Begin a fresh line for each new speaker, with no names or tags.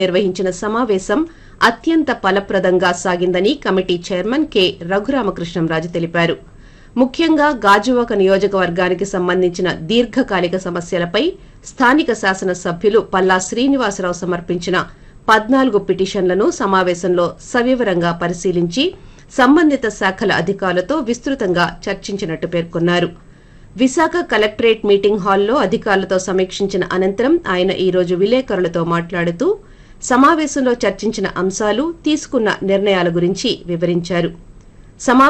నిర్వహించిన సమావేశం అత్యంత ఫలప్రదంగా సాగిందని కమిటీ చైర్మన్ కె రఘురామకృష్ణంరాజు తెలిపారు ముఖ్యంగా గాజువాక నియోజకవర్గానికి సంబంధించిన దీర్ఘకాలిక సమస్యలపై స్థానిక శాసన సభ్యులు పల్లా శ్రీనివాసరావు సమర్పించిన పద్నాలుగు పిటిషన్లను సమావేశంలో సవివరంగా పరిశీలించి సంబంధిత శాఖల అధికారులతో విస్తృతంగా చర్చించినట్టు పేర్కొన్నారు విశాఖ కలెక్టరేట్ మీటింగ్ హాల్లో అధికారులతో సమీక్షించిన అనంతరం ఆయన ఈ రోజు విలేకరులతో మాట్లాడుతూ సమావేశంలో చర్చించిన అంశాలు తీసుకున్న నిర్ణయాల గురించి వివరించారు సమా